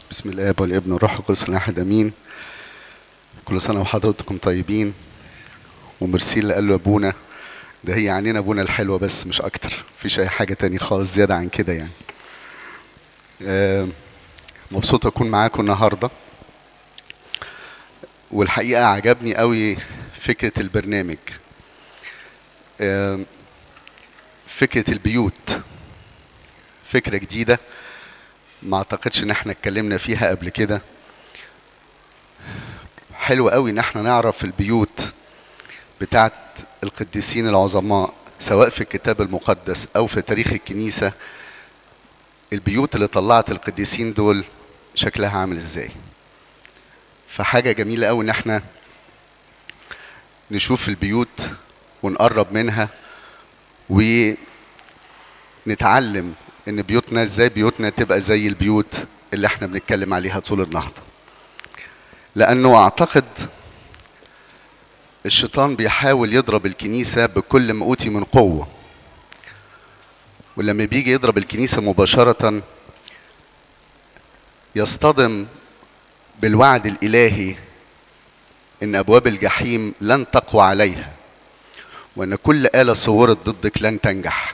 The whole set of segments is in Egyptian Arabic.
بسم الاب والابن والروح القدس الاحد امين كل سنه وحضراتكم طيبين وميرسي اللي قال له ابونا ده هي عنينا ابونا الحلوه بس مش اكتر مفيش اي حاجه تاني خالص زياده عن كده يعني آه، مبسوط اكون معاكم النهارده والحقيقه عجبني قوي فكره البرنامج آه، فكره البيوت فكره جديده ما اعتقدش ان احنا اتكلمنا فيها قبل كده حلو قوي ان احنا نعرف البيوت بتاعت القديسين العظماء سواء في الكتاب المقدس او في تاريخ الكنيسه البيوت اللي طلعت القديسين دول شكلها عامل ازاي فحاجه جميله قوي ان احنا نشوف البيوت ونقرب منها ونتعلم ان بيوتنا ازاي بيوتنا تبقى زي البيوت اللي احنا بنتكلم عليها طول النهارده لانه اعتقد الشيطان بيحاول يضرب الكنيسه بكل ما اوتي من قوه ولما بيجي يضرب الكنيسه مباشره يصطدم بالوعد الالهي ان ابواب الجحيم لن تقوى عليها وان كل اله صورت ضدك لن تنجح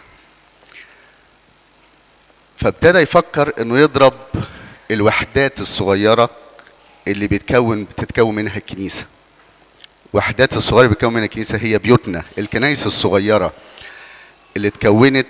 فابتدى يفكر انه يضرب الوحدات الصغيره اللي بتكون بتتكون منها الكنيسه وحدات الصغيره اللي بتكون منها الكنيسه هي بيوتنا الكنائس الصغيره اللي اتكونت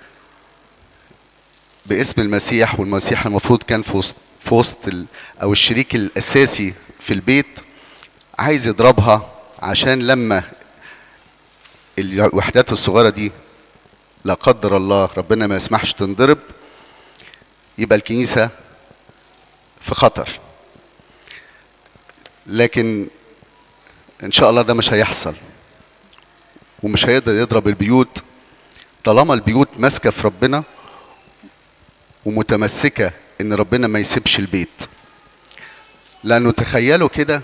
باسم المسيح والمسيح المفروض كان في وسط في وسط ال- او الشريك الاساسي في البيت عايز يضربها عشان لما الوحدات الصغيره دي لا قدر الله ربنا ما يسمحش تنضرب يبقى الكنيسة في خطر لكن إن شاء الله ده مش هيحصل ومش هيقدر يضرب البيوت طالما البيوت ماسكة في ربنا ومتمسكة إن ربنا ما يسيبش البيت لأنه تخيلوا كده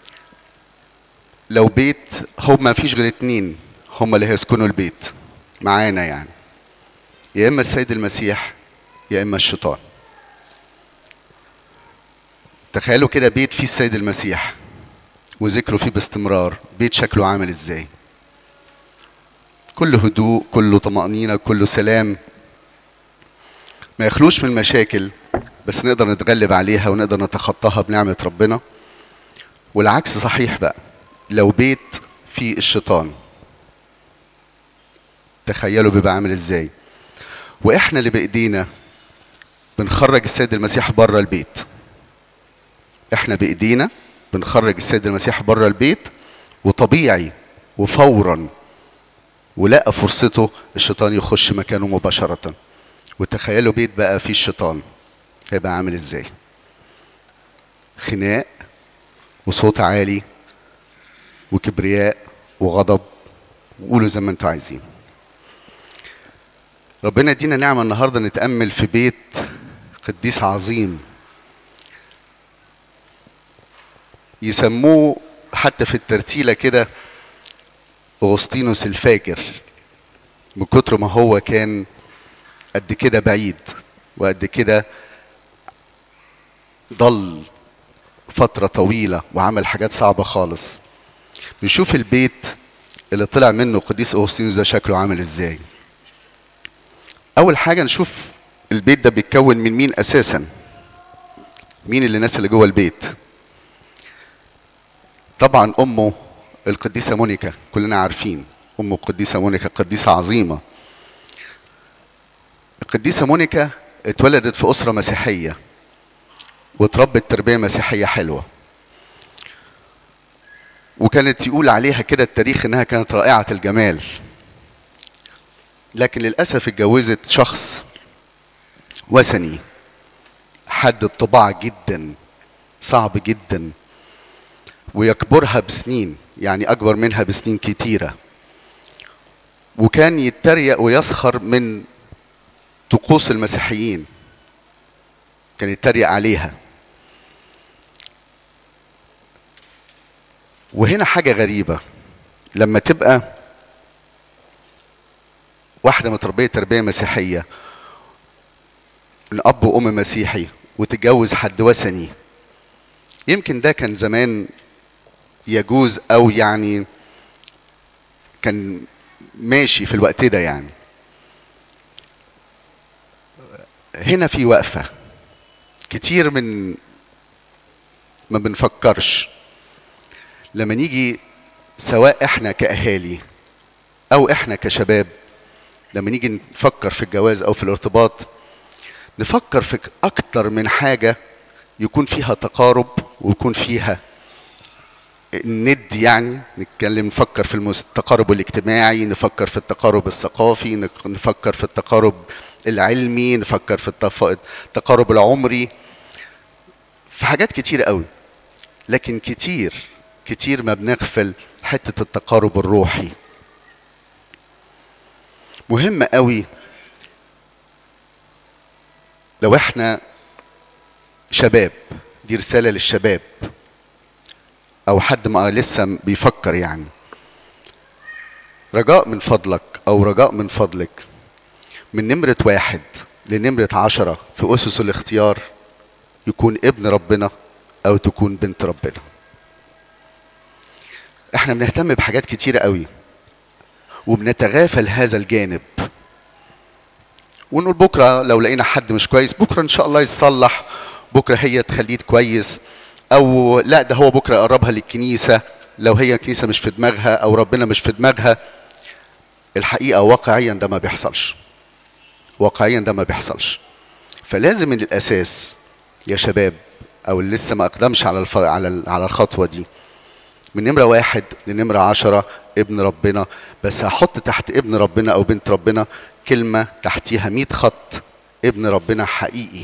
لو بيت هو ما فيش غير اتنين هم اللي هيسكنوا البيت معانا يعني يا إما السيد المسيح يا اما الشيطان تخيلوا كده بيت فيه السيد المسيح وذكره فيه باستمرار بيت شكله عامل ازاي كله هدوء كله طمأنينة كله سلام ما يخلوش من مشاكل بس نقدر نتغلب عليها ونقدر نتخطاها بنعمة ربنا والعكس صحيح بقى لو بيت فيه الشيطان تخيلوا بيبقى عامل ازاي واحنا اللي بايدينا بنخرج السيد المسيح بره البيت احنا بايدينا بنخرج السيد المسيح بره البيت وطبيعي وفورا ولقى فرصته الشيطان يخش مكانه مباشرة وتخيلوا بيت بقى فيه الشيطان هيبقى عامل ازاي خناق وصوت عالي وكبرياء وغضب وقولوا زي ما انتوا عايزين ربنا يدينا نعمة النهاردة نتأمل في بيت قديس عظيم يسموه حتى في الترتيلة كده أغسطينوس الفاجر من كتر ما هو كان قد كده بعيد وقد كده ضل فترة طويلة وعمل حاجات صعبة خالص نشوف البيت اللي طلع منه قديس أغسطينوس ده شكله عامل ازاي اول حاجه نشوف البيت ده بيتكون من مين اساسا مين اللي الناس اللي جوه البيت طبعا امه القديسه مونيكا كلنا عارفين امه القديسه مونيكا قديسه عظيمه القديسه مونيكا اتولدت في اسره مسيحيه واتربت تربيه مسيحيه حلوه وكانت يقول عليها كده التاريخ انها كانت رائعه الجمال لكن للأسف اتجوزت شخص وثني حد الطباع جدا صعب جدا ويكبرها بسنين يعني أكبر منها بسنين كتيرة وكان يتريق ويسخر من طقوس المسيحيين كان يتريق عليها وهنا حاجة غريبة لما تبقى واحدة متربية تربية مسيحية من أب وأم مسيحي وتتجوز حد وثني يمكن ده كان زمان يجوز او يعني كان ماشي في الوقت ده يعني هنا في وقفة كتير من ما بنفكرش لما نيجي سواء احنا كأهالي او احنا كشباب لما نيجي نفكر في الجواز او في الارتباط نفكر في اكتر من حاجة يكون فيها تقارب ويكون فيها الند يعني نتكلم نفكر في التقارب الاجتماعي نفكر في التقارب الثقافي نفكر في التقارب العلمي نفكر في التقارب العمري في حاجات كتير قوي لكن كتير كتير ما بنغفل حتة التقارب الروحي مهم قوي لو احنا شباب دي رسالة للشباب او حد ما لسه بيفكر يعني رجاء من فضلك او رجاء من فضلك من نمرة واحد لنمرة عشرة في أسس الاختيار يكون ابن ربنا أو تكون بنت ربنا احنا بنهتم بحاجات كتيرة قوي وبنتغافل هذا الجانب ونقول بكرة لو لقينا حد مش كويس بكرة إن شاء الله يتصلح بكرة هي تخليه كويس أو لا ده هو بكرة يقربها للكنيسة لو هي الكنيسة مش في دماغها أو ربنا مش في دماغها الحقيقة واقعيا ده ما بيحصلش واقعيا ده ما بيحصلش فلازم من الاساس يا شباب او اللي لسه ما اقدمش على الف... على على الخطوه دي من نمره واحد لنمره عشرة ابن ربنا بس هحط تحت ابن ربنا او بنت ربنا كلمه تحتيها 100 خط ابن ربنا حقيقي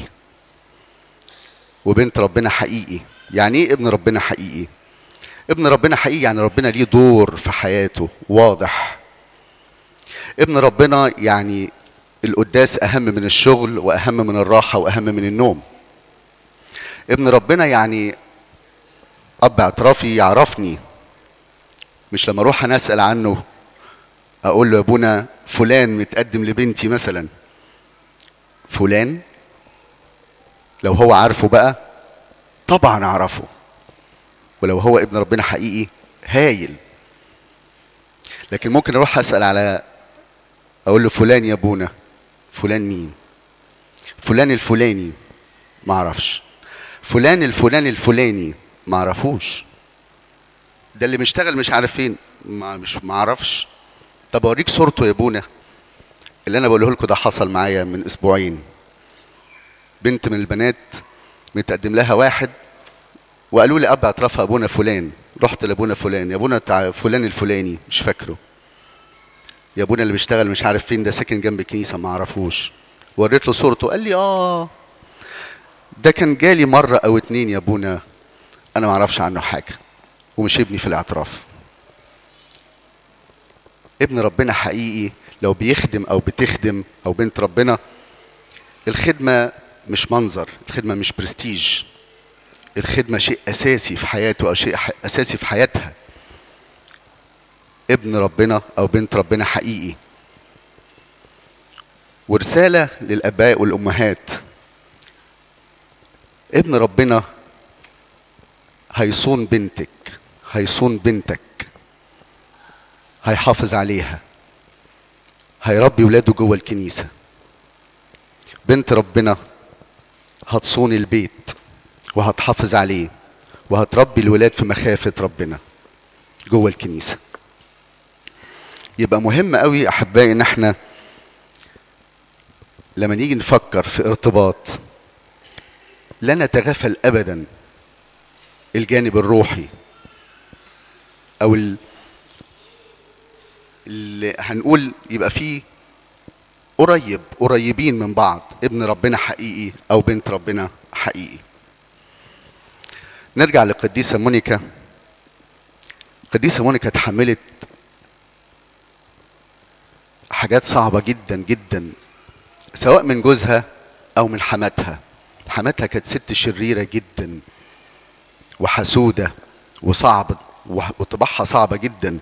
وبنت ربنا حقيقي يعني ايه ابن ربنا حقيقي ابن ربنا حقيقي يعني ربنا ليه دور في حياته واضح ابن ربنا يعني القداس اهم من الشغل واهم من الراحه واهم من النوم ابن ربنا يعني اب اعترافي يعرفني مش لما اروح انا اسال عنه اقول له يا ابونا فلان متقدم لبنتي مثلا فلان لو هو عارفه بقى طبعا اعرفه ولو هو ابن ربنا حقيقي هايل لكن ممكن اروح اسال على اقول له فلان يا ابونا فلان مين فلان الفلاني ما اعرفش فلان الفلان الفلاني ما اعرفوش ده اللي مشتغل مش عارف فين ما مش ما اعرفش طب اوريك صورته يا ابونا اللي انا بقوله لكم ده حصل معايا من اسبوعين بنت من البنات متقدم لها واحد وقالوا لي اب اعترافها ابونا فلان رحت لابونا فلان يا ابونا تع... فلان الفلاني مش فاكره يا ابونا اللي بيشتغل مش عارف فين ده ساكن جنب الكنيسه ما اعرفوش وريت له صورته قال لي اه ده كان جالي مره او اتنين يا ابونا انا ما اعرفش عنه حاجه ومش ابني في الاعتراف ابن ربنا حقيقي لو بيخدم او بتخدم او بنت ربنا الخدمه مش منظر الخدمه مش برستيج الخدمه شيء اساسي في حياته او شيء اساسي في حياتها ابن ربنا او بنت ربنا حقيقي ورساله للاباء والامهات ابن ربنا هيصون بنتك هيصون بنتك هيحافظ عليها هيربي ولاده جوه الكنيسه بنت ربنا هتصون البيت وهتحافظ عليه وهتربي الولاد في مخافه ربنا جوه الكنيسه يبقى مهم قوي احبائي ان احنا لما نيجي نفكر في ارتباط لا نتغافل ابدا الجانب الروحي او اللي هنقول يبقى فيه قريب قريبين من بعض ابن ربنا حقيقي او بنت ربنا حقيقي نرجع لقديسة مونيكا قديسة مونيكا اتحملت حاجات صعبة جدا جدا سواء من جوزها أو من حماتها حماتها كانت ست شريرة جدا وحسودة وصعب وطباعها صعبة جدا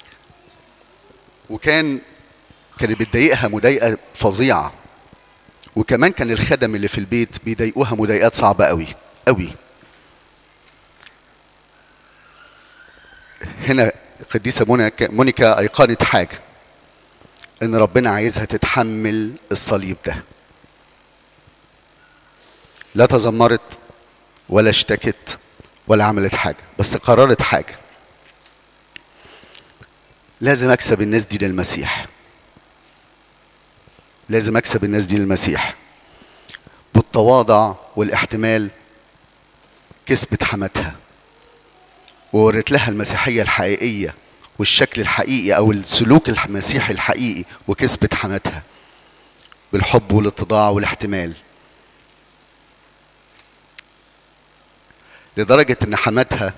وكان كانت بتضايقها مضايقة فظيعة وكمان كان الخدم اللي في البيت بيضايقوها مضايقات صعبة قوي قوي هنا القديسة مونيكا, مونيكا أيقنت حاجة إن ربنا عايزها تتحمل الصليب ده لا تذمرت ولا اشتكت ولا عملت حاجة بس قررت حاجة لازم أكسب الناس دي للمسيح لازم أكسب الناس دي للمسيح بالتواضع والاحتمال كسبت حماتها وورت لها المسيحية الحقيقية والشكل الحقيقي أو السلوك المسيحي الحقيقي وكسبت حماتها بالحب والاتضاع والاحتمال لدرجة إن حماتها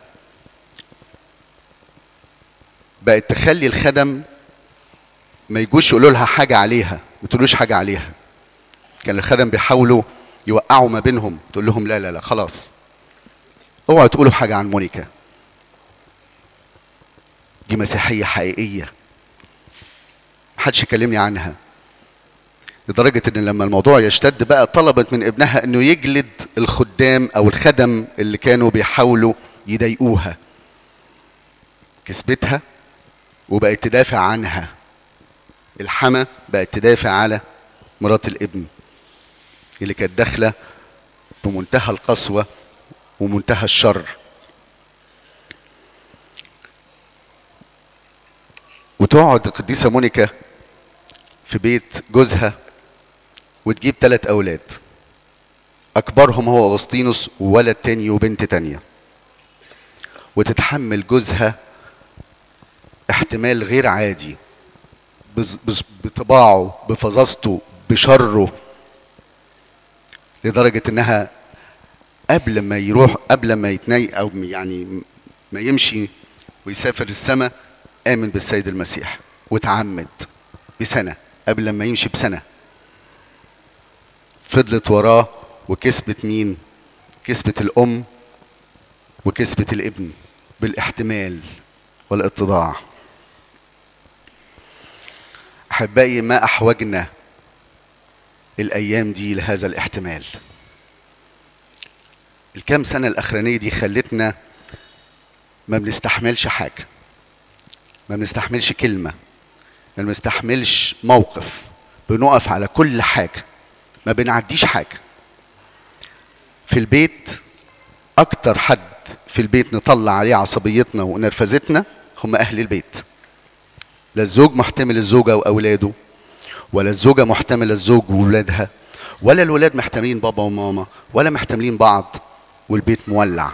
بقت تخلي الخدم ما يجوش يقولوا لها حاجة عليها ما تقولوش حاجة عليها كان الخدم بيحاولوا يوقعوا ما بينهم تقول لهم لا لا لا خلاص اوعوا تقولوا حاجة عن مونيكا دي مسيحية حقيقية محدش يكلمني عنها لدرجة ان لما الموضوع يشتد بقى طلبت من ابنها انه يجلد الخدام او الخدم اللي كانوا بيحاولوا يضايقوها كسبتها وبقت تدافع عنها الحما بقت تدافع على مرات الابن اللي كانت داخله بمنتهى القسوه ومنتهى الشر وتقعد القديسه مونيكا في بيت جوزها وتجيب ثلاث اولاد اكبرهم هو اغسطينوس وولد تاني وبنت تانية وتتحمل جوزها احتمال غير عادي بز- بز- بطباعه بفظاظته بشره لدرجة انها قبل ما يروح قبل ما يتني او يعني ما يمشي ويسافر السماء آمن بالسيد المسيح وتعمد بسنة قبل ما يمشي بسنة فضلت وراه وكسبت مين كسبت الأم وكسبت الابن بالاحتمال والاتضاع أحبائي ما أحوجنا الأيام دي لهذا الاحتمال الكام سنة الأخرانية دي خلتنا ما بنستحملش حاجة ما بنستحملش كلمة ما بنستحملش موقف بنقف على كل حاجة ما بنعديش حاجة في البيت أكتر حد في البيت نطلع عليه عصبيتنا ونرفزتنا هم أهل البيت لا الزوج محتمل الزوجة وأولاده ولا الزوجة محتملة الزوج وولادها ولا الولاد محتملين بابا وماما ولا محتملين بعض والبيت مولع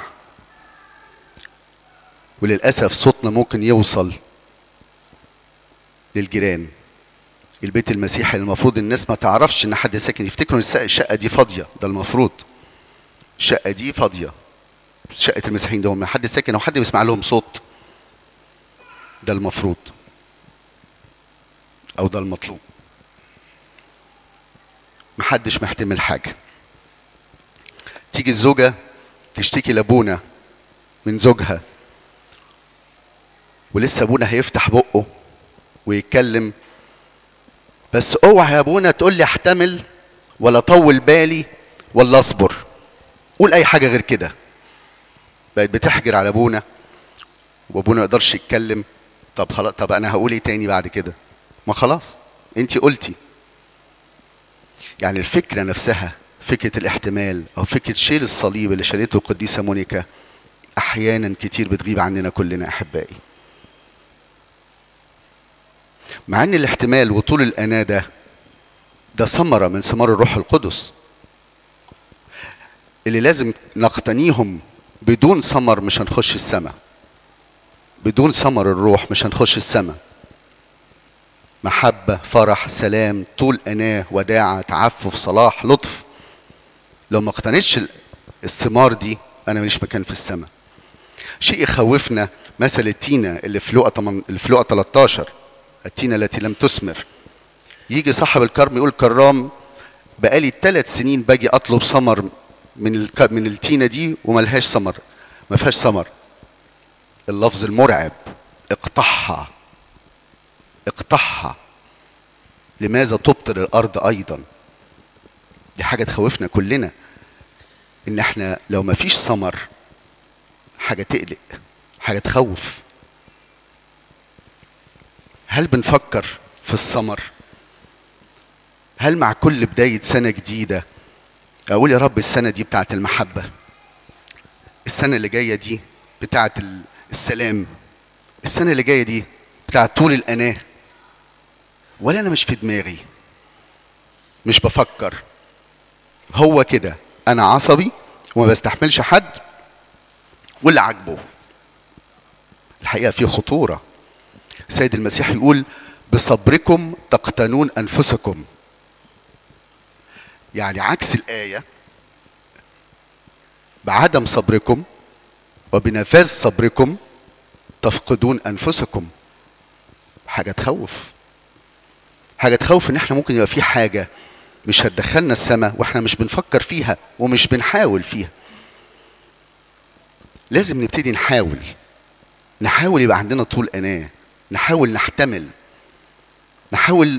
وللأسف صوتنا ممكن يوصل للجيران البيت المسيحي المفروض الناس ما تعرفش ان حد ساكن يفتكروا ان الشقه دي فاضيه ده المفروض الشقه دي فاضيه شقه المسيحيين ده ما حد ساكن او حد بيسمع لهم صوت ده المفروض او ده المطلوب محدش محتمل حاجه تيجي الزوجه تشتكي لابونا من زوجها ولسه ابونا هيفتح بقه ويتكلم بس اوعى يا ابونا تقول لي احتمل ولا طول بالي ولا اصبر قول اي حاجه غير كده بقت بتحجر على ابونا وابونا ما يقدرش يتكلم طب خلاص طب انا هقول ايه تاني بعد كده ما خلاص انت قلتي يعني الفكره نفسها فكره الاحتمال او فكره شيل الصليب اللي شالته القديسه مونيكا احيانا كتير بتغيب عننا كلنا احبائي مع ان الاحتمال وطول الاناه ده ده ثمره من ثمار الروح القدس اللي لازم نقتنيهم بدون ثمر مش هنخش السماء بدون ثمر الروح مش هنخش السماء محبة فرح سلام طول أناة وداعة تعفف صلاح لطف لو ما اقتنيتش الثمار دي أنا ماليش مكان في السماء شيء يخوفنا مثل التينة اللي في لقا اللي في لقا 13 التينة التي لم تثمر يجي صاحب الكرم يقول كرام بقالي ثلاث سنين باجي اطلب ثمر من الك... من التينه دي وملهاش ثمر ما فيهاش ثمر اللفظ المرعب اقطعها اقطعها لماذا تبطل الارض ايضا دي حاجه تخوفنا كلنا ان احنا لو ما فيش ثمر حاجه تقلق حاجه تخوف هل بنفكر في الثمر هل مع كل بدايه سنه جديده اقول يا رب السنه دي بتاعت المحبه السنه اللي جايه دي بتاعت السلام السنه اللي جايه دي بتاعت طول الاناه ولا انا مش في دماغي مش بفكر هو كده انا عصبي وما بستحملش حد واللي عاجبه الحقيقه في خطوره سيد المسيح يقول بصبركم تقتنون انفسكم يعني عكس الايه بعدم صبركم وبنفاذ صبركم تفقدون انفسكم حاجه تخوف حاجه تخوف ان احنا ممكن يبقى في حاجه مش هتدخلنا السماء واحنا مش بنفكر فيها ومش بنحاول فيها لازم نبتدي نحاول نحاول يبقى عندنا طول اناه نحاول نحتمل نحاول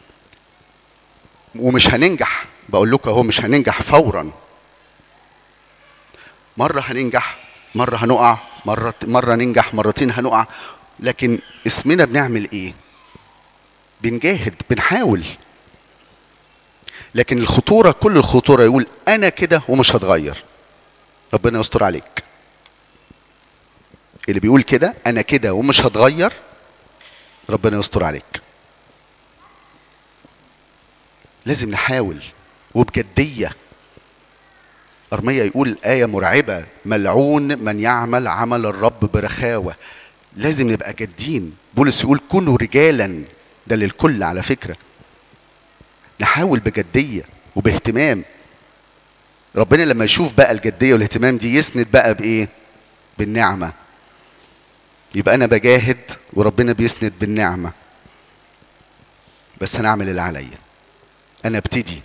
ومش هننجح بقول لكم اهو مش هننجح فورا مرة هننجح مرة هنقع مرة مرة ننجح مرتين هنقع لكن اسمنا بنعمل ايه؟ بنجاهد بنحاول لكن الخطورة كل الخطورة يقول أنا كده ومش هتغير ربنا يستر عليك اللي بيقول كده أنا كده ومش هتغير ربنا يستر عليك لازم نحاول وبجدية أرمية يقول آية مرعبة ملعون من يعمل عمل الرب برخاوة لازم نبقى جادين بولس يقول كونوا رجالا ده للكل على فكرة نحاول بجدية وباهتمام ربنا لما يشوف بقى الجدية والاهتمام دي يسند بقى بإيه بالنعمة يبقى أنا بجاهد وربنا بيسند بالنعمة بس أنا أعمل اللي عليا أنا ابتدي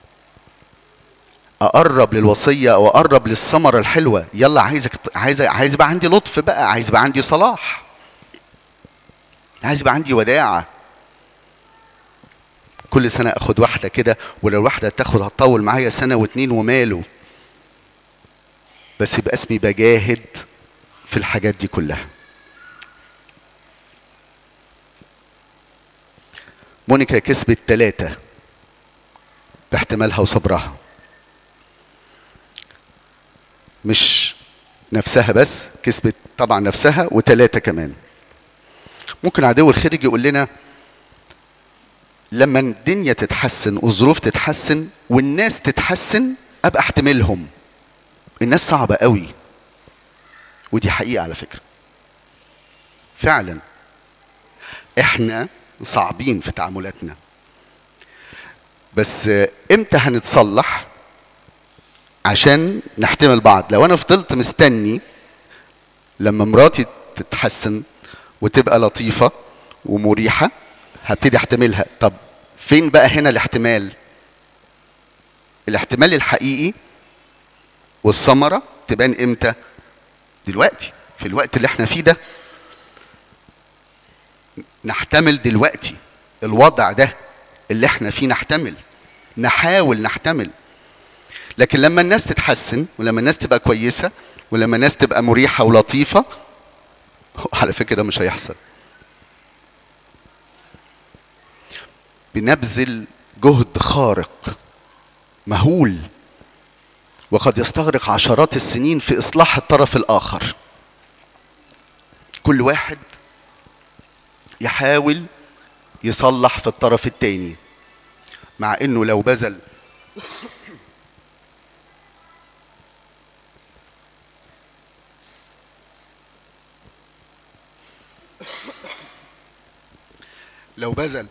اقرب للوصيه او اقرب للثمره الحلوه يلا عايزك عايز عايز يبقى عندي لطف بقى عايز يبقى عندي صلاح عايز يبقى عندي وداعه كل سنه اخد واحده كده ولو واحده تاخد هتطول معايا سنه واتنين وماله بس يبقى اسمي بجاهد في الحاجات دي كلها مونيكا كسبت ثلاثة باحتمالها وصبرها مش نفسها بس كسبت طبعا نفسها وثلاثة كمان ممكن عدو الخارج يقول لنا لما الدنيا تتحسن والظروف تتحسن والناس تتحسن ابقى احتملهم الناس صعبة قوي ودي حقيقة على فكرة فعلا احنا صعبين في تعاملاتنا بس امتى هنتصلح عشان نحتمل بعض لو انا فضلت مستني لما مراتي تتحسن وتبقى لطيفة ومريحة هبتدي احتملها طب فين بقى هنا الاحتمال الاحتمال الحقيقي والثمرة تبان امتى دلوقتي في الوقت اللي احنا فيه ده نحتمل دلوقتي الوضع ده اللي احنا فيه نحتمل نحاول نحتمل لكن لما الناس تتحسن ولما الناس تبقى كويسه ولما الناس تبقى مريحه ولطيفه على فكره ده مش هيحصل بنبذل جهد خارق مهول وقد يستغرق عشرات السنين في اصلاح الطرف الاخر كل واحد يحاول يصلح في الطرف الثاني مع انه لو بذل لو بذل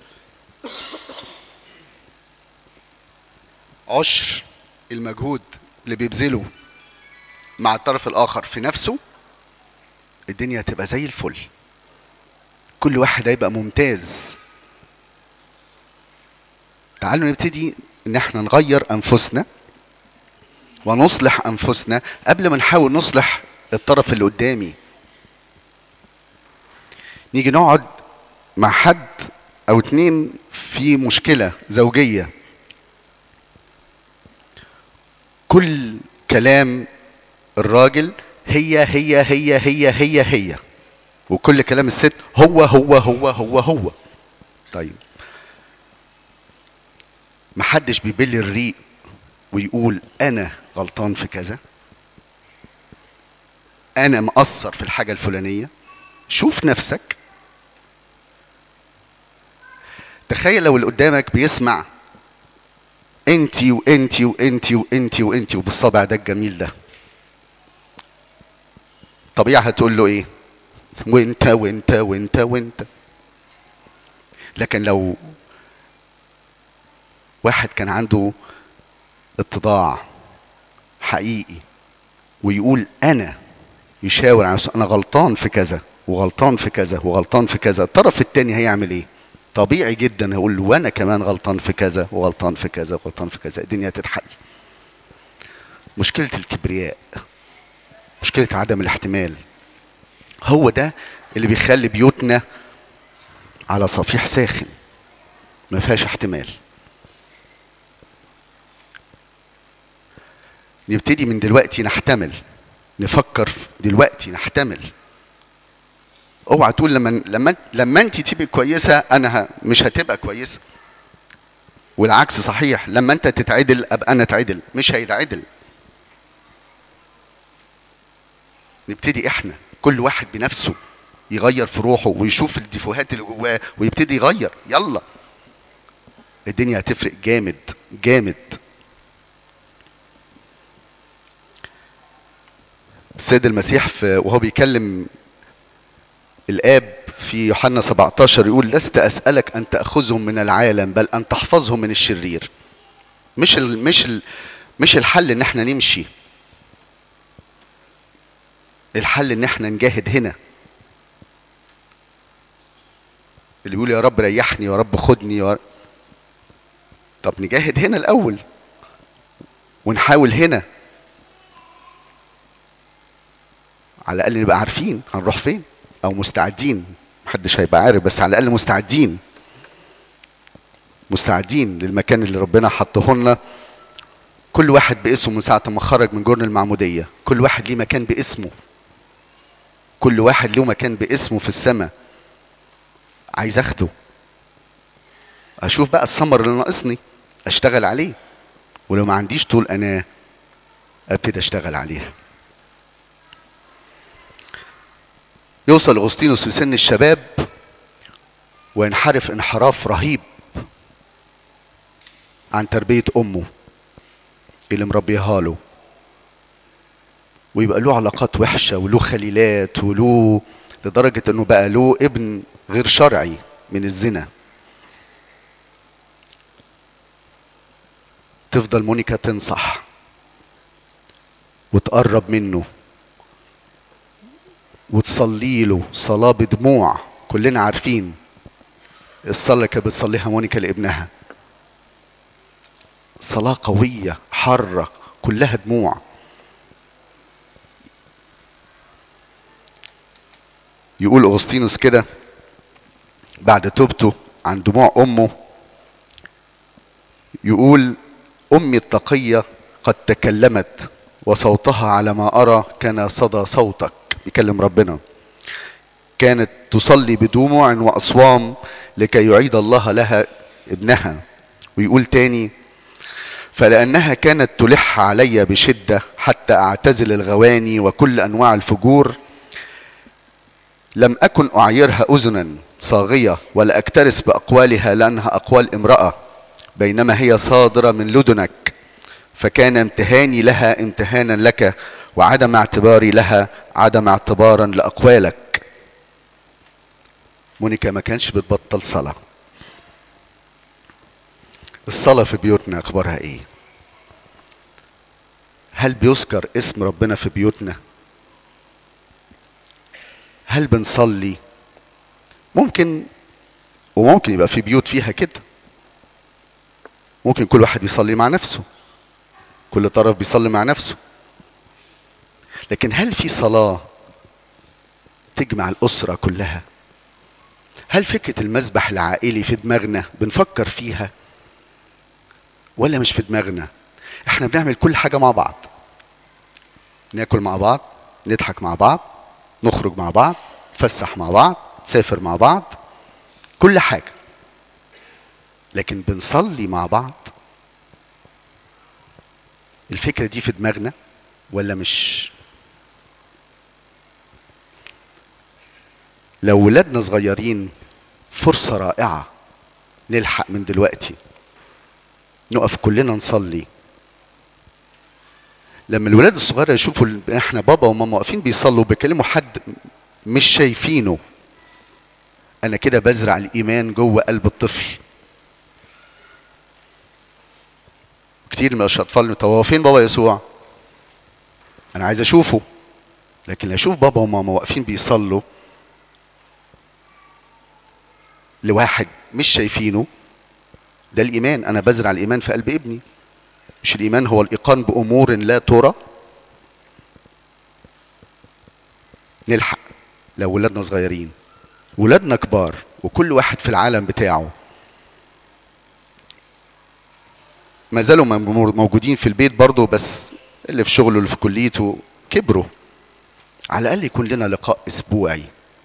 عشر المجهود اللي بيبذله مع الطرف الاخر في نفسه الدنيا هتبقى زي الفل كل واحد هيبقى ممتاز تعالوا نبتدي ان احنا نغير انفسنا ونصلح انفسنا قبل ما نحاول نصلح الطرف اللي قدامي نيجي نقعد مع حد او اتنين في مشكله زوجيه كل كلام الراجل هي هي هي هي هي هي وكل كلام الست هو هو هو هو هو طيب محدش بيبل الريق ويقول انا غلطان في كذا انا مقصر في الحاجه الفلانيه شوف نفسك تخيل لو اللي قدامك بيسمع انتي وانتي وانتي وانتي وانتي وبالصابع ده الجميل ده طبيعي هتقول له ايه وانت وانت وانت وانت لكن لو واحد كان عنده اتضاع حقيقي ويقول انا يشاور على نفسه انا غلطان في كذا وغلطان في كذا وغلطان في كذا الطرف الثاني هيعمل ايه طبيعي جدا هيقول له وانا كمان غلطان في كذا وغلطان في كذا وغلطان في كذا الدنيا تتحل مشكله الكبرياء مشكله عدم الاحتمال هو ده اللي بيخلي بيوتنا على صفيح ساخن ما فيهاش احتمال نبتدي من دلوقتي نحتمل نفكر في دلوقتي نحتمل اوعى تقول لما لما لما انت تبقي كويسه انا ه- مش هتبقى كويسه والعكس صحيح لما انت تتعدل ابقى انا اتعدل مش هيتعدل نبتدي احنا كل واحد بنفسه يغير في روحه ويشوف الديفوهات اللي جواه ويبتدي يغير يلا الدنيا هتفرق جامد جامد السيد المسيح في وهو بيكلم الاب في يوحنا 17 يقول لست اسالك ان تاخذهم من العالم بل ان تحفظهم من الشرير مش ال مش ال مش الحل ان احنا نمشي الحل ان احنا نجاهد هنا اللي بيقول يا رب ريحني يا رب خدني يا رب. طب نجاهد هنا الاول ونحاول هنا على الاقل نبقى عارفين هنروح فين او مستعدين محدش هيبقى عارف بس على الاقل مستعدين مستعدين للمكان اللي ربنا حطه لنا كل واحد باسمه من ساعه ما خرج من جرن المعموديه كل واحد ليه مكان باسمه كل واحد له مكان باسمه في السماء عايز اخده اشوف بقى الثمر اللي ناقصني اشتغل عليه ولو ما عنديش طول انا ابتدي اشتغل عليها يوصل اغسطينوس في سن الشباب وينحرف انحراف رهيب عن تربيه امه اللي مربيها له ويبقى له علاقات وحشه وله خليلات وله لدرجه انه بقى له ابن غير شرعي من الزنا تفضل مونيكا تنصح وتقرب منه وتصلي له صلاة بدموع كلنا عارفين الصلاة اللي كانت بتصليها مونيكا لابنها صلاة قوية حارة كلها دموع يقول أغسطينوس كده بعد توبته عن دموع أمه يقول أمي التقية قد تكلمت وصوتها على ما أرى كان صدى صوتك بيكلم ربنا كانت تصلي بدموع وأصوام لكي يعيد الله لها ابنها ويقول تاني فلأنها كانت تلح علي بشدة حتى أعتزل الغواني وكل أنواع الفجور لم أكن أعيرها أذنا صاغية ولا أكترث بأقوالها لأنها أقوال امرأة بينما هي صادرة من لدنك فكان امتهاني لها امتهانا لك وعدم اعتباري لها عدم اعتبارا لأقوالك مونيكا ما كانش بتبطل صلاة الصلاة في بيوتنا أخبارها إيه؟ هل بيذكر اسم ربنا في بيوتنا؟ هل بنصلي؟ ممكن وممكن يبقى في بيوت فيها كده ممكن كل واحد بيصلي مع نفسه كل طرف بيصلي مع نفسه لكن هل في صلاة تجمع الأسرة كلها هل فكرة المسبح العائلي في دماغنا بنفكر فيها ولا مش في دماغنا احنا بنعمل كل حاجه مع بعض ناكل مع بعض نضحك مع بعض نخرج مع بعض نتفسح مع بعض نسافر مع بعض كل حاجه لكن بنصلي مع بعض الفكره دي في دماغنا ولا مش لو ولادنا صغيرين فرصه رائعه نلحق من دلوقتي نقف كلنا نصلي لما الولاد الصغيره يشوفوا ال- احنا بابا وماما واقفين بيصلوا بيكلموا حد مش شايفينه انا كده بزرع الايمان جوه قلب الطفل كتير من الاطفال طب هو فين بابا يسوع انا عايز اشوفه لكن اشوف بابا وماما واقفين بيصلوا لواحد مش شايفينه ده الايمان انا بزرع الايمان في قلب ابني مش الايمان هو الايقان بامور لا ترى نلحق لو ولادنا صغيرين ولادنا كبار وكل واحد في العالم بتاعه ما زالوا مم- موجودين في البيت برضه بس اللي في شغله اللي في كليته كبروا على الاقل يكون لنا لقاء اسبوعي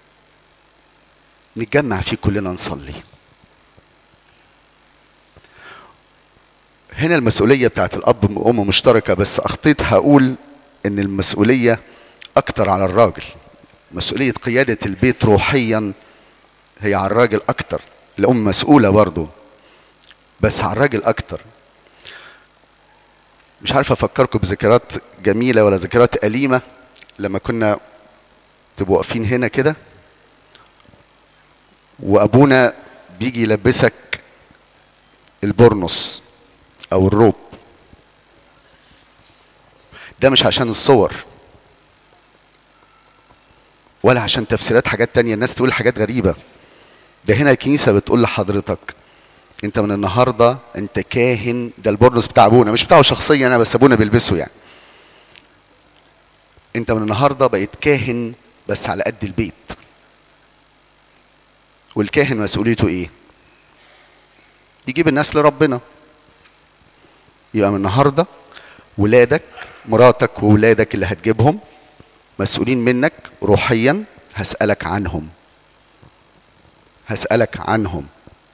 نتجمع فيه كلنا نصلي هنا المسؤولية بتاعت الأب وأم مشتركة بس أخطيت هقول إن المسؤولية أكتر على الراجل مسؤولية قيادة البيت روحيا هي على الراجل أكتر الأم مسؤولة برضه بس على الراجل أكتر مش عارف أفكركم بذكريات جميلة ولا ذكريات أليمة لما كنا تبقوا واقفين هنا كده وأبونا بيجي يلبسك البرنس او الروب ده مش عشان الصور ولا عشان تفسيرات حاجات تانية الناس تقول حاجات غريبة ده هنا الكنيسة بتقول لحضرتك انت من النهاردة انت كاهن ده البرنس بتاع ابونا مش بتاعه شخصيا انا بس ابونا بيلبسه يعني انت من النهاردة بقيت كاهن بس على قد البيت والكاهن مسؤوليته ايه يجيب الناس لربنا يبقى من النهارده ولادك مراتك وولادك اللي هتجيبهم مسؤولين منك روحيا هسألك عنهم هسألك عنهم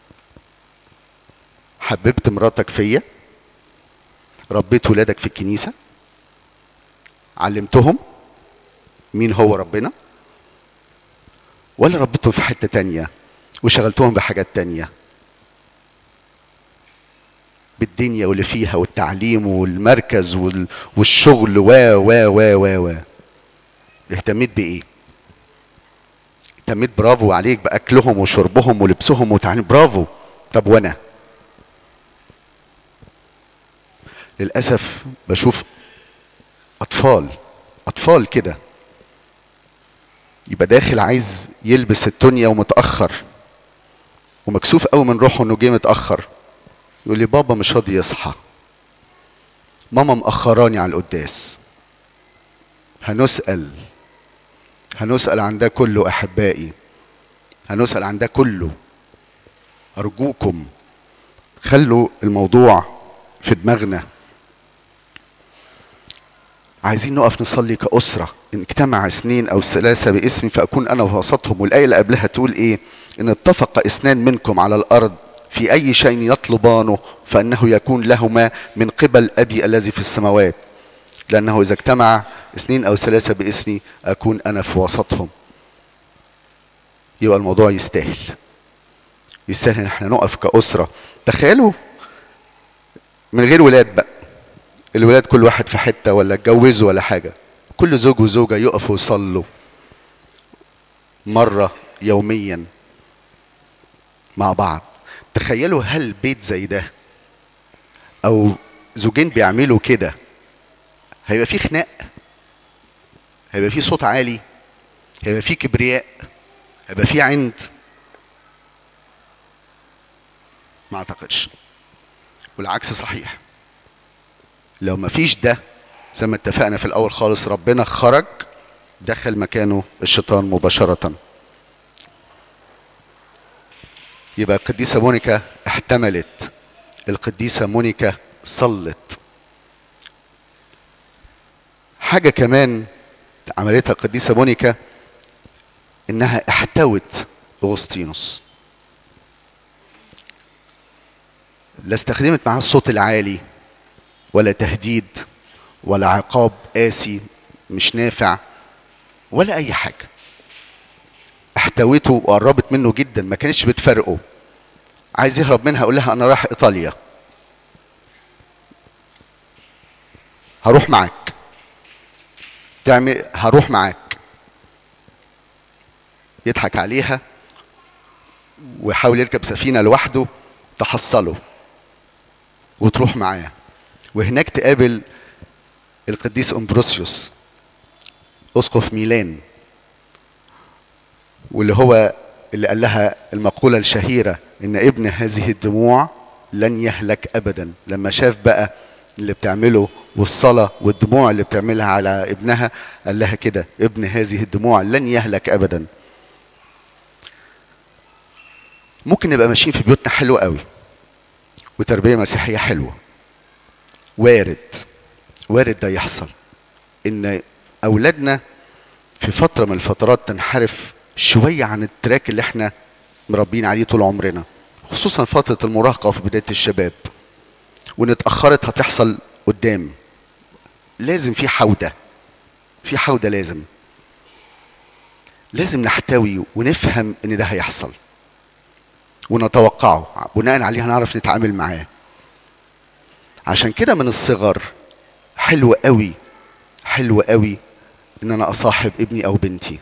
حببت مراتك فيا ربيت ولادك في الكنيسة علمتهم مين هو ربنا ولا ربيتهم في حتة تانية وشغلتهم بحاجات تانية بالدنيا واللي فيها والتعليم والمركز وال- والشغل و و و و و اهتميت بايه؟ اهتميت برافو عليك باكلهم وشربهم ولبسهم وتعليم برافو طب وانا؟ للاسف بشوف اطفال اطفال كده يبقى داخل عايز يلبس التونيا ومتاخر ومكسوف قوي من روحه انه جه متاخر يقول لي بابا مش راضي يصحى ماما مأخراني على القداس هنسأل هنسأل عن ده كله أحبائي هنسأل عن ده كله أرجوكم خلوا الموضوع في دماغنا عايزين نقف نصلي كأسرة إن اجتمع اثنين أو ثلاثة باسمي فأكون أنا في وسطهم والآية اللي قبلها تقول إيه إن اتفق اثنان منكم على الأرض في أي شيء يطلبانه فإنه يكون لهما من قبل أبي الذي في السماوات لأنه إذا اجتمع اثنين أو ثلاثة باسمي أكون أنا في وسطهم يبقى الموضوع يستاهل يستاهل إن احنا نقف كأسرة تخيلوا من غير ولاد بقى الولاد كل واحد في حتة ولا اتجوزوا ولا حاجة كل زوج وزوجة يقفوا يصلوا مرة يوميا مع بعض تخيلوا هل بيت زي ده او زوجين بيعملوا كده هيبقى فيه خناق هيبقى فيه صوت عالي هيبقى فيه كبرياء هيبقى فيه عند ما اعتقدش والعكس صحيح لو ما فيش ده زي ما اتفقنا في الاول خالص ربنا خرج دخل مكانه الشيطان مباشره يبقى القديسة مونيكا احتملت القديسة مونيكا صلت حاجة كمان عملتها القديسة مونيكا إنها احتوت أغسطينوس لا استخدمت معاه الصوت العالي ولا تهديد ولا عقاب قاسي مش نافع ولا أي حاجة احتوته وقربت منه جدا ما كانتش بتفرقه عايز يهرب منها اقول لها انا رايح ايطاليا هروح معاك تعمل هروح معاك يضحك عليها ويحاول يركب سفينه لوحده تحصله وتروح معاه وهناك تقابل القديس امبروسيوس اسقف ميلان واللي هو اللي قال لها المقولة الشهيرة إن ابن هذه الدموع لن يهلك أبدا لما شاف بقى اللي بتعمله والصلاة والدموع اللي بتعملها على ابنها قال لها كده ابن هذه الدموع لن يهلك أبدا ممكن نبقى ماشيين في بيوتنا حلوة قوي وتربية مسيحية حلوة وارد وارد ده يحصل إن أولادنا في فترة من الفترات تنحرف شوية عن التراك اللي احنا مربين عليه طول عمرنا خصوصا فترة المراهقة وفي بداية الشباب وان اتأخرت هتحصل قدام لازم في حودة في حودة لازم لازم نحتوي ونفهم ان ده هيحصل ونتوقعه بناء عليه هنعرف نتعامل معاه عشان كده من الصغر حلو قوي حلو قوي ان انا اصاحب ابني او بنتي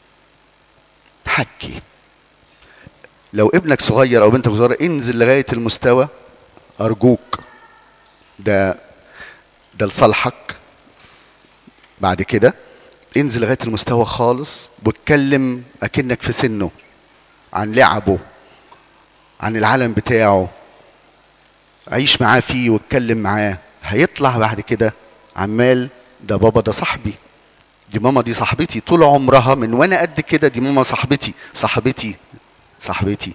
حكي لو ابنك صغير او بنتك صغيره انزل لغايه المستوى ارجوك ده ده لصالحك بعد كده انزل لغايه المستوى خالص واتكلم اكنك في سنه عن لعبه عن العالم بتاعه عيش معاه فيه واتكلم معاه هيطلع بعد كده عمال ده بابا ده صاحبي دي ماما دي صاحبتي طول عمرها من وانا قد كده دي ماما صاحبتي صاحبتي صاحبتي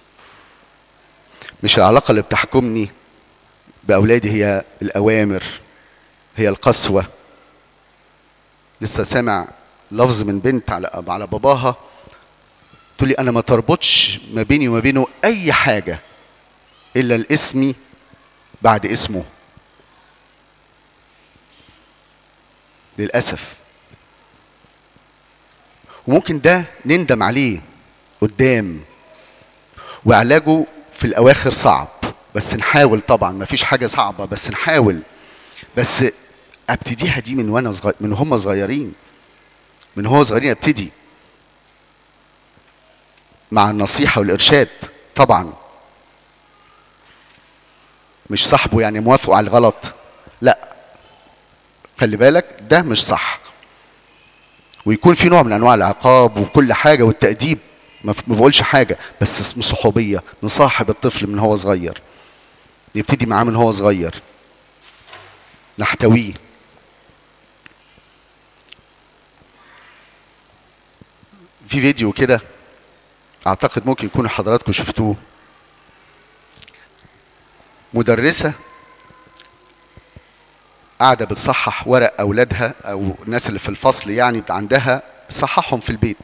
مش العلاقة اللي بتحكمني بأولادي هي الأوامر هي القسوة لسه سامع لفظ من بنت على على باباها تقول لي أنا ما تربطش ما بيني وما بينه أي حاجة إلا الاسمي بعد اسمه للأسف وممكن ده نندم عليه قدام وعلاجه في الاواخر صعب بس نحاول طبعا ما فيش حاجه صعبه بس نحاول بس ابتديها دي من وانا صغير من هم صغيرين من هو صغيرين ابتدي مع النصيحه والارشاد طبعا مش صاحبه يعني موافقه على الغلط لا خلي بالك ده مش صح ويكون في نوع من انواع العقاب وكل حاجه والتاديب ما بقولش حاجه بس اسمه صحوبيه نصاحب الطفل من هو صغير نبتدي معاه من هو صغير نحتويه في فيديو كده اعتقد ممكن يكون حضراتكم شفتوه مدرسه قاعده بتصحح ورق اولادها او الناس اللي في الفصل يعني عندها تصححهم في البيت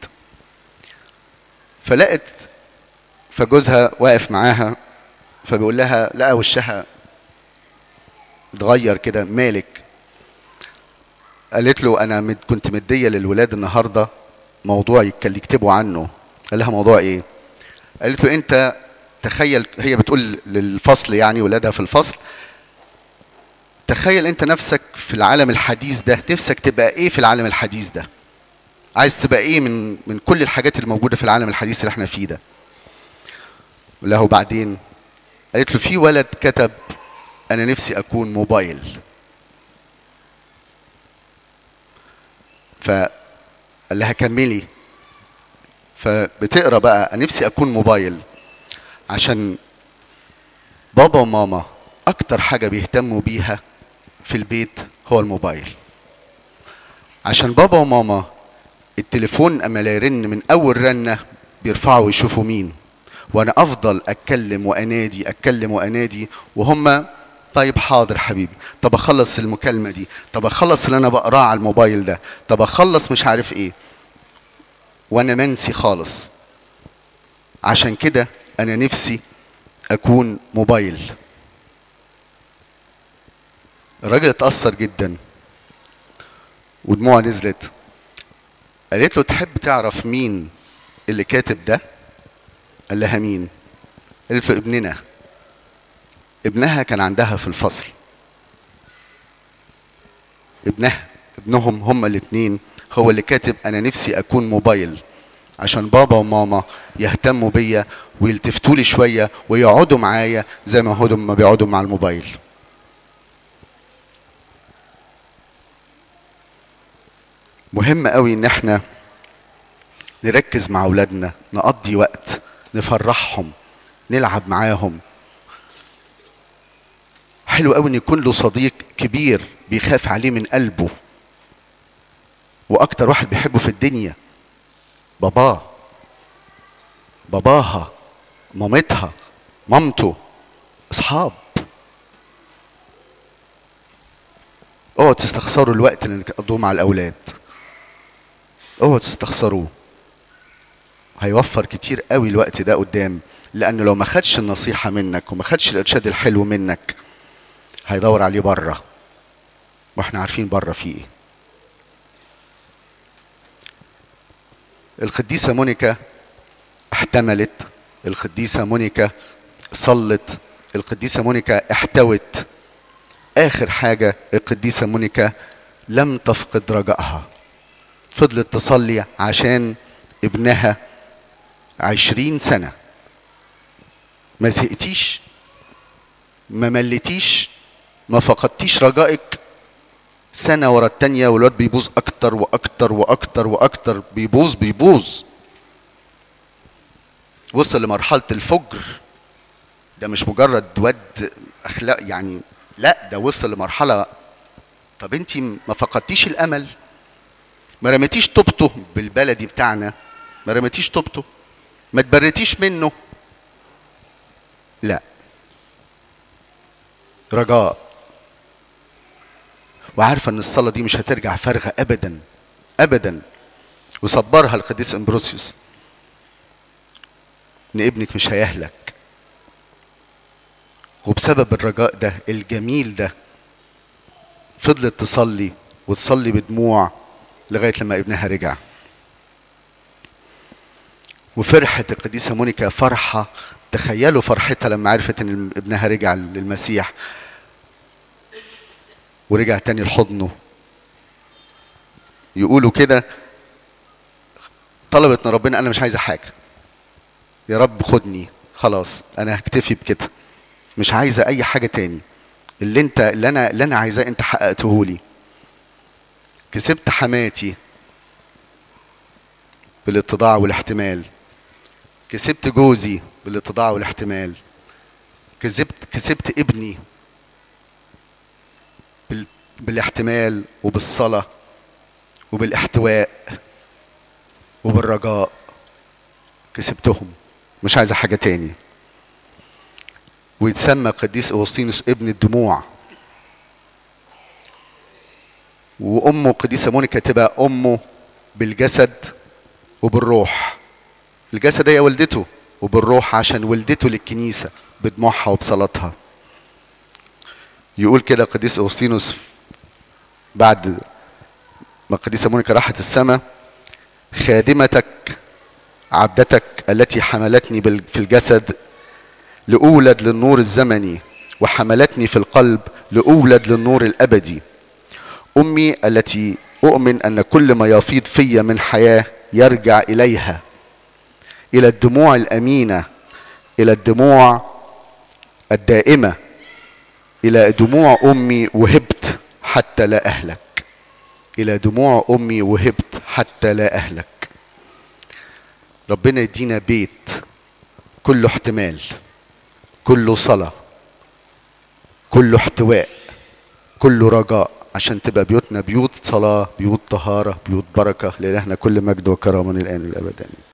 فلقت فجوزها واقف معاها فبيقول لها لقى وشها اتغير كده مالك قالت له انا مد كنت مديه للولاد النهارده موضوع يكتبوا عنه قال لها موضوع ايه قالت له انت تخيل هي بتقول للفصل يعني ولادها في الفصل تخيل انت نفسك في العالم الحديث ده نفسك تبقى ايه في العالم الحديث ده عايز تبقى ايه من من كل الحاجات اللي موجوده في العالم الحديث اللي احنا فيه ده له بعدين قالت له في ولد كتب انا نفسي اكون موبايل فقال لها كملي فبتقرا بقى انا نفسي اكون موبايل عشان بابا وماما اكتر حاجه بيهتموا بيها في البيت هو الموبايل عشان بابا وماما التليفون اما لا يرن من اول رنه بيرفعوا ويشوفوا مين وانا افضل اتكلم وانادي اتكلم وانادي وهم طيب حاضر حبيبي طب اخلص المكالمه دي طب اخلص اللي انا بقراه على الموبايل ده طب اخلص مش عارف ايه وانا منسي خالص عشان كده انا نفسي اكون موبايل الراجل اتأثر جدا ودموعه نزلت قالت له تحب تعرف مين اللي كاتب ده قال لها مين قالت له ابننا ابنها كان عندها في الفصل ابنها ابنهم هما الاثنين هو اللي كاتب انا نفسي اكون موبايل عشان بابا وماما يهتموا بيا ويلتفتوا لي شويه ويقعدوا معايا زي ما هم بيقعدوا مع الموبايل مهم قوي ان احنا نركز مع اولادنا نقضي وقت نفرحهم نلعب معاهم حلو قوي ان يكون له صديق كبير بيخاف عليه من قلبه واكتر واحد بيحبه في الدنيا باباه باباها مامتها مامته اصحاب اوعوا تستخسروا الوقت اللي تقضوه مع الاولاد اوعوا تستخسروه هيوفر كتير قوي الوقت ده قدام لانه لو ما خدش النصيحه منك وما خدش الارشاد الحلو منك هيدور عليه بره واحنا عارفين بره فيه ايه القديسه مونيكا احتملت القديسه مونيكا صلت القديسه مونيكا احتوت اخر حاجه القديسه مونيكا لم تفقد رجائها فضلت تصلي عشان ابنها عشرين سنة ما زهقتيش ما ملتيش ما فقدتيش رجائك سنة ورا التانية والواد بيبوظ أكتر وأكتر وأكتر وأكتر بيبوظ بيبوظ وصل لمرحلة الفجر ده مش مجرد واد أخلاق يعني لا ده وصل لمرحلة طب انت ما فقدتيش الأمل ما رميتيش طوبته بالبلدي بتاعنا ما رميتيش طوبته ما تبرتيش منه لا رجاء وعارفه ان الصلاه دي مش هترجع فارغه ابدا ابدا وصبرها القديس امبروسيوس ان ابنك مش هيهلك وبسبب الرجاء ده الجميل ده فضلت تصلي وتصلي بدموع لغايه لما ابنها رجع وفرحت القديسه مونيكا فرحه تخيلوا فرحتها لما عرفت ان ابنها رجع للمسيح ورجع تاني لحضنه يقولوا كده طلبت من ربنا انا مش عايزه حاجه يا رب خدني خلاص انا هكتفي بكده مش عايزه اي حاجه تاني اللي انت اللي انا اللي انا عايزاه انت حققته لي كسبت حماتي بالاتضاع والاحتمال كسبت جوزي بالاتضاع والاحتمال كسبت كسبت ابني بال... بالاحتمال وبالصلاة وبالاحتواء وبالرجاء كسبتهم مش عايزة حاجة تاني ويتسمى قديس أوسطينوس ابن الدموع وأمه قديسة مونيكا تبقى أمه بالجسد وبالروح الجسد هي والدته وبالروح عشان ولدته للكنيسة بدموعها وبصلاتها يقول كده قديس أوسطينوس بعد ما القديسة مونيكا راحت السماء خادمتك عبدتك التي حملتني في الجسد لأولد للنور الزمني وحملتني في القلب لأولد للنور الأبدي أمي التي أؤمن أن كل ما يفيض في من حياة يرجع إليها إلى الدموع الأمينة إلى الدموع الدائمة إلى دموع أمي وهبت حتى لا أهلك إلى دموع أمي وهبت حتى لا أهلك ربنا يدينا بيت كله احتمال كله صلاة كله احتواء كله رجاء عشان تبقى بيوتنا بيوت صلاة بيوت طهارة بيوت بركة لإلهنا كل مجد وكرامة الآن والأبد آمين